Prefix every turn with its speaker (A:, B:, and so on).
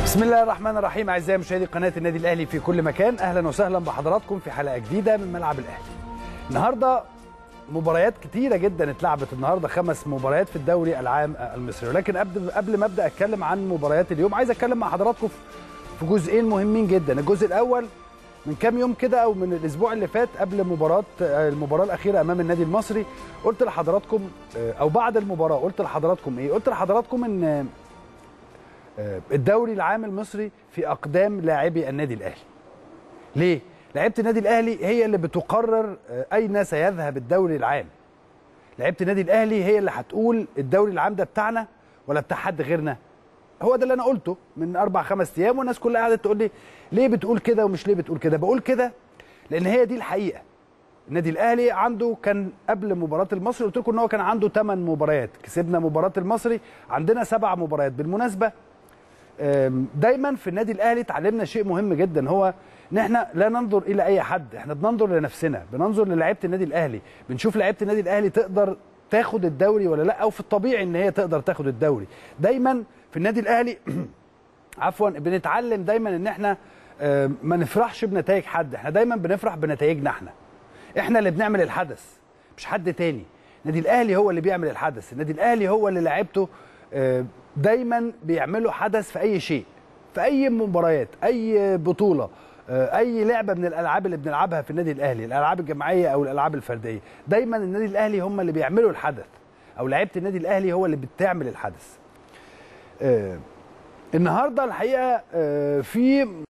A: بسم الله الرحمن الرحيم اعزائي مشاهدي قناه النادي الاهلي في كل مكان اهلا وسهلا بحضراتكم في حلقه جديده من ملعب الاهلي النهارده مباريات كتيره جدا اتلعبت النهارده خمس مباريات في الدوري العام المصري ولكن قبل قبل ما ابدا اتكلم عن مباريات اليوم عايز اتكلم مع حضراتكم في جزئين مهمين جدا الجزء الاول من كام يوم كده او من الاسبوع اللي فات قبل مباراه المباراه الاخيره امام النادي المصري قلت لحضراتكم او بعد المباراه قلت لحضراتكم ايه قلت لحضراتكم ان الدوري العام المصري في اقدام لاعبي النادي الاهلي ليه لعيبه النادي الاهلي هي اللي بتقرر اين سيذهب الدوري العام لعيبه النادي الاهلي هي اللي هتقول الدوري العام ده بتاعنا ولا بتاع حد غيرنا هو ده اللي انا قلته من اربع خمس ايام والناس كلها قعدت تقول لي ليه بتقول كده ومش ليه بتقول كده بقول كده لان هي دي الحقيقه النادي الاهلي عنده كان قبل مباراه المصري قلت لكم ان هو كان عنده 8 مباريات كسبنا مباراه المصري عندنا سبع مباريات بالمناسبه دايما في النادي الاهلي اتعلمنا شيء مهم جدا هو ان احنا لا ننظر الى اي حد احنا بننظر لنفسنا بننظر للاعيبه النادي الاهلي بنشوف لعيبه النادي الاهلي تقدر تاخد الدوري ولا لا او في الطبيعي ان هي تقدر تاخد الدوري دايما في النادي الاهلي عفوا بنتعلم دايما ان احنا ما نفرحش بنتائج حد احنا دايما بنفرح بنتائجنا احنا احنا اللي بنعمل الحدث مش حد تاني النادي الاهلي هو اللي بيعمل الحدث النادي الاهلي هو اللي لعيبته دايما بيعملوا حدث في اي شيء في اي مباريات اي بطوله اي لعبه من الالعاب اللي بنلعبها في النادي الاهلي الالعاب الجماعيه او الالعاب الفرديه دايما النادي الاهلي هم اللي بيعملوا الحدث او لعيبه النادي الاهلي هو اللي بتعمل الحدث النهارده الحقيقه في